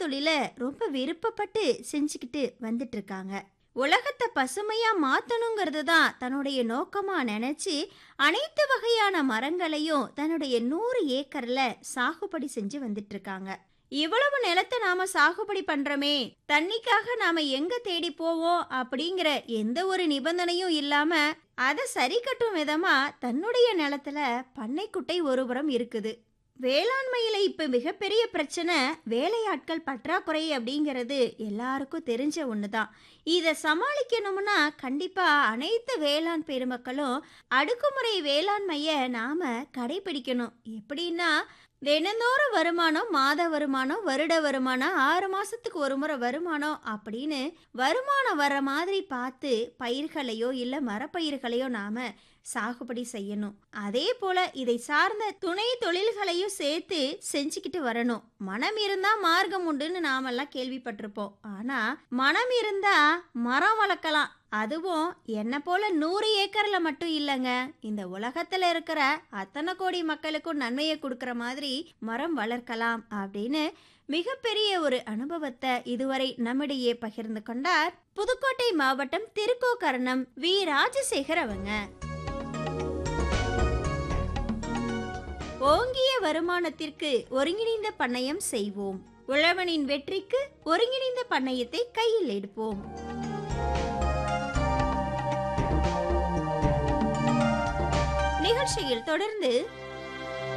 தொழில ரொம்ப விருப்பப்பட்டு செஞ்சுக்கிட்டு வந்துட்டு இருக்காங்க உலகத்தை பசுமையா மாத்தணுங்கிறது தான் தன்னுடைய நோக்கமா நினைச்சு அனைத்து வகையான மரங்களையும் தன்னுடைய நூறு ஏக்கர்ல சாகுபடி செஞ்சு வந்துட்டு இருக்காங்க இவ்வளவு நிலத்தை நாம சாகுபடி பண்றோமே தண்ணிக்காக நாம எங்க தேடி போவோம் அப்படிங்கிற எந்த ஒரு நிபந்தனையும் இல்லாம அதை சரி கட்டும் விதமா தன்னுடைய நிலத்துல பண்ணைக்குட்டை ஒருபுறம் இருக்குது வேளாண்மையில இப்ப மிகப்பெரிய பிரச்சனை வேலையாட்கள் பற்றாக்குறை அப்படிங்கிறது எல்லாருக்கும் தெரிஞ்ச ஒண்ணுதான் இதை சமாளிக்கணும்னா கண்டிப்பா அனைத்து வேளாண் பெருமக்களும் அடுக்குமுறை வேளாண்மைய நாம கடைபிடிக்கணும் எப்படின்னா தினந்தோறும் வருமானம் மாத வருமானம் வருட வருமானம் ஆறு மாசத்துக்கு ஒரு முறை வருமானம் அப்படின்னு வருமானம் வர மாதிரி பார்த்து பயிர்களையோ இல்ல மரப்பயிர்களையோ நாம சாகுபடி செய்யணும் அதே போல இதை சார்ந்த துணை தொழில்களையும் சேர்த்து செஞ்சுக்கிட்டு வரணும் மனம் இருந்தா மார்க்கம் உண்டுன்னு நாமெல்லாம் கேள்விப்பட்டிருப்போம் ஆனா மனம் இருந்தா மரம் வளர்க்கலாம் அதுவும் என்ன போல நூறு ஏக்கர்ல மட்டும் இல்லைங்க இந்த உலகத்துல இருக்கிற அத்தனை கோடி மக்களுக்கும் நன்மையை கொடுக்கற மாதிரி மரம் வளர்க்கலாம் அப்படின்னு மிகப்பெரிய ஒரு அனுபவத்தை இதுவரை நம்மிடையே பகிர்ந்து கொண்டார் புதுக்கோட்டை மாவட்டம் திருக்கோக்கரணம் வி ராஜசேகர் அவங்க ஓங்கிய வருமானத்திற்கு ஒருங்கிணைந்த பண்ணையம் செய்வோம் உழவனின் வெற்றிக்கு ஒருங்கிணைந்த பண்ணையத்தை கையில் எடுப்போம் நிகழ்ச்சியில் தொடர்ந்து